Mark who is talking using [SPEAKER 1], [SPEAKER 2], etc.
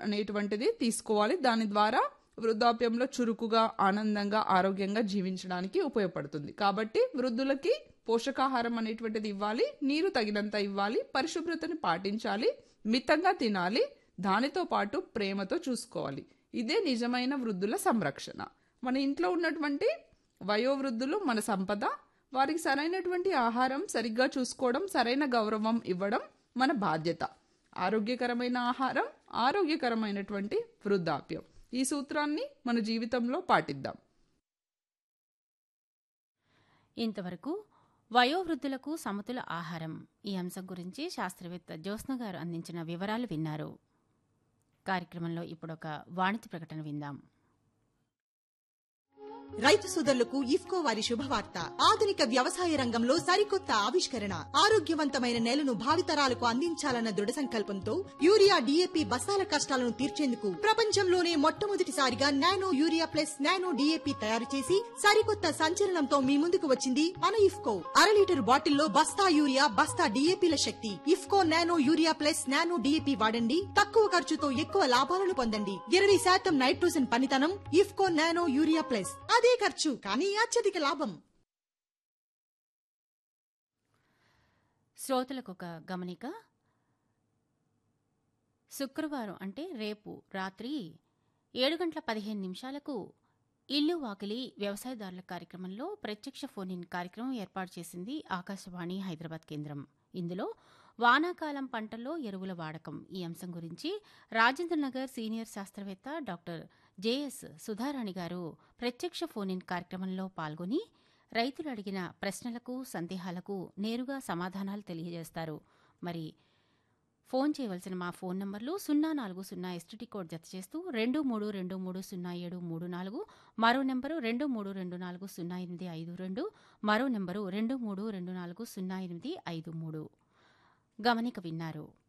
[SPEAKER 1] అనేటువంటిది తీసుకోవాలి దాని ద్వారా వృద్ధాప్యంలో చురుకుగా ఆనందంగా ఆరోగ్యంగా జీవించడానికి ఉపయోగపడుతుంది కాబట్టి వృద్ధులకి పోషకాహారం అనేటువంటిది ఇవ్వాలి నీరు తగినంత ఇవ్వాలి పరిశుభ్రతని పాటించాలి మితంగా తినాలి దానితో పాటు ప్రేమతో చూసుకోవాలి ఇదే నిజమైన వృద్ధుల సంరక్షణ మన ఇంట్లో ఉన్నటువంటి వయోవృద్ధులు మన సంపద వారికి సరైనటువంటి ఆహారం సరిగ్గా చూసుకోవడం సరైన గౌరవం ఇవ్వడం మన బాధ్యత ఆరోగ్యకరమైన ఆహారం ఆరోగ్యకరమైనటువంటి వృద్ధాప్యం ఈ సూత్రాన్ని మన జీవితంలో పాటిద్దాం
[SPEAKER 2] ఇంతవరకు వయోవృద్ధులకు సమతుల ఆహారం ఈ అంశం గురించి శాస్త్రవేత్త జ్యోత్స్న గారు అందించిన వివరాలు విన్నారు కార్యక్రమంలో ఇప్పుడొక వాణిజ్య ప్రకటన విందాం
[SPEAKER 3] రైతు సోదరులకు ఇఫ్కో వారి శుభవార్త ఆధునిక వ్యవసాయ రంగంలో సరికొత్త ఆవిష్కరణ ఆరోగ్యవంతమైన నేలను భావితరాలకు అందించాలన్న దృఢ సంకల్పంతో యూరియా డీఏపీ బస్తాల కష్టాలను తీర్చేందుకు ప్రపంచంలోనే మొట్టమొదటిసారిగా nano urea plus nano DAP తయారు చేసి సరికొత్త సంచలనంతో మీ ముందుకు వచ్చింది మన ఇఫ్కో అర లీటర్ బాటిల్లో బస్తా యూరియా బస్తా డీఏపీల శక్తి IFFCO nano urea plus nano DAP వాడండి తక్కువ ఖర్చుతో ఎక్కువ లాభాలను పొందండి ఇరవై శాతం నైట్రోజన్ పనితనం ఇఫ్కో నానో యూరియా ప్లస్ అదే ఖర్చు కానీ అత్యధిక లాభం
[SPEAKER 2] శ్రోతలకు ఒక గమనిక శుక్రవారం అంటే రేపు రాత్రి ఏడు గంటల పదిహేను నిమిషాలకు ఇల్లు వాకిలి వ్యవసాయదారుల కార్యక్రమంలో ప్రత్యక్ష ఫోన్ ఇన్ కార్యక్రమం ఏర్పాటు చేసింది ఆకాశవాణి హైదరాబాద్ కేంద్రం ఇందులో వానాకాలం పంటల్లో ఎరువుల వాడకం ఈ అంశం గురించి రాజేంద్రనగర్ సీనియర్ శాస్త్రవేత్త డాక్టర్ జేఎస్ సుధారాణి గారు ప్రత్యక్ష ఫోన్ ఇన్ కార్యక్రమంలో పాల్గొని రైతులు అడిగిన ప్రశ్నలకు సందేహాలకు నేరుగా సమాధానాలు తెలియజేస్తారు మరి ఫోన్ చేయవలసిన మా ఫోన్ నంబర్లు సున్నా నాలుగు సున్నా ఎస్టీటీ కోడ్ జత చేస్తూ రెండు మూడు రెండు మూడు సున్నా ఏడు మూడు నాలుగు మరో నెంబరు రెండు మూడు రెండు నాలుగు సున్నా ఎనిమిది ఐదు రెండు మరో నెంబరు రెండు మూడు రెండు నాలుగు సున్నా ఎనిమిది ఐదు మూడు గమనిక విన్నారు